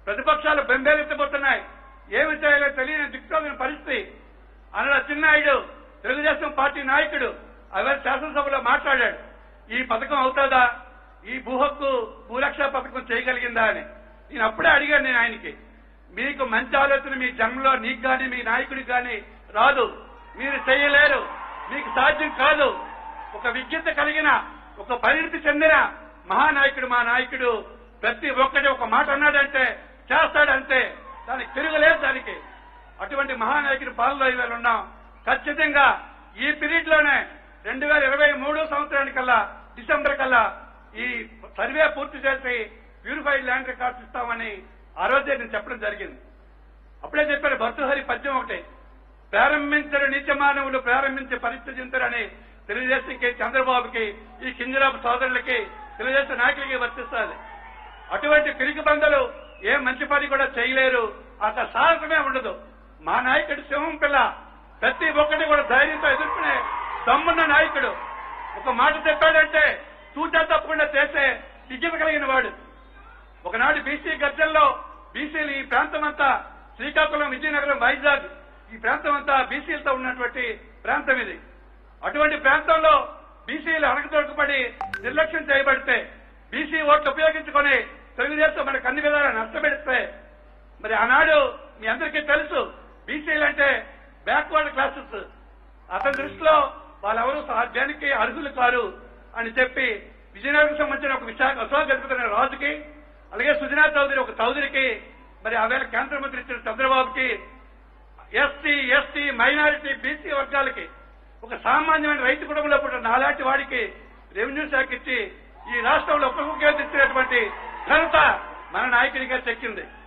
ప్రతిపక్షాలు బెంబేలెత్తబోతున్నాయి ఏమి చేయాలో తెలియని దిక్కుతోగిన పరిస్థితి అనగా చిన్నాయుడు తెలుగుదేశం పార్టీ నాయకుడు అవి శాసనసభలో మాట్లాడాడు ఈ పథకం అవుతుందా ఈ భూ హక్కు భూరక్ష పథకం చేయగలిగిందా అని నేను అప్పుడే అడిగాను నేను ఆయనకి మీకు మంచి ఆలోచన మీ జన్మలో నీకు కానీ మీ నాయకుడికి కానీ రాదు మీరు చేయలేరు మీకు సాధ్యం కాదు ఒక విజ్ఞత కలిగిన ఒక పరిణితి చెందిన మహానాయకుడు మా నాయకుడు ప్రతి ఒక్కటి ఒక మాట అన్నాడంటే చేస్తాడంతే దానికి తిరగలేదు దానికి అటువంటి మహానాయకుడి పాలనలో ఇవాళ ఉన్నాం ఖచ్చితంగా ఈ పీరియడ్ లోనే రెండు వేల ఇరవై మూడో సంవత్సరానికల్లా డిసెంబర్ కల్లా ఈ సర్వే పూర్తి చేసి ప్యూరిఫైడ్ ల్యాండ్ రికార్డ్స్ ఇస్తామని ఆ రోజే నేను చెప్పడం జరిగింది అప్పుడే చెప్పారు భర్తృహరి పద్యం ఒకటి ప్రారంభించరు నీచ మానవులు ప్రారంభించి పరిస్థితించరని తెలుగుదేశంకి చంద్రబాబుకి ఈ కింజరాబు సోదరులకి తెలుగుదేశం నాయకులకి వర్తిస్తుంది అటువంటి పిరికి బందలు ఏ మంచి పని కూడా చేయలేరు అంత సాహసమే ఉండదు మా నాయకుడు సింహం పిల్ల ప్రతి ఒక్కటి కూడా ధైర్యంతో ఎదుర్కొనే దమ్మున్న నాయకుడు ఒక మాట చెప్పాడంటే తూచా తప్పకుండా చేసే విజ్ఞత కలిగిన వాడు ఒకనాడు బీసీ గర్జల్లో బీసీలు ఈ ప్రాంతం అంతా శ్రీకాకుళం విజయనగరం వైజాగ్ ఈ ప్రాంతం అంతా బీసీలతో ఉన్నటువంటి ప్రాంతం ఇది అటువంటి ప్రాంతంలో బీసీలు అణగదొరకబడి నిర్లక్ష్యం చేయబడితే బీసీ ఓట్లు ఉపయోగించుకొని తెలుగుదేశం మనకు అన్ని విధాలా నష్టపెడితే మరి ఆనాడు మీ అందరికీ తెలుసు బీసీలు అంటే బ్యాక్వర్డ్ క్లాసెస్ అతని దృష్టిలో వాళ్ళెవరూ సాధ్యానికి అర్హులు కారు అని చెప్పి విజయనగరం సంబంధించిన ఒక విశాఖ అశోక్ గజపతి రాజుకి అలాగే సుజనా చౌదరి ఒక చౌదరికి మరి ఆవేళ కేంద్ర మంత్రి ఇచ్చిన చంద్రబాబుకి ఎస్టీ ఎస్టీ మైనారిటీ బీసీ వర్గాలకి ఒక సామాన్యమైన రైతు కుటుంబంలో పుట్టిన నాలాంటి వాడికి రెవెన్యూ శాఖ ఇచ్చి ఈ రాష్ట్రంలో ఉప ముఖ్యమంత్రి ఇచ్చినటువంటి ఘనత మన నాయకుడిగా చెక్కింది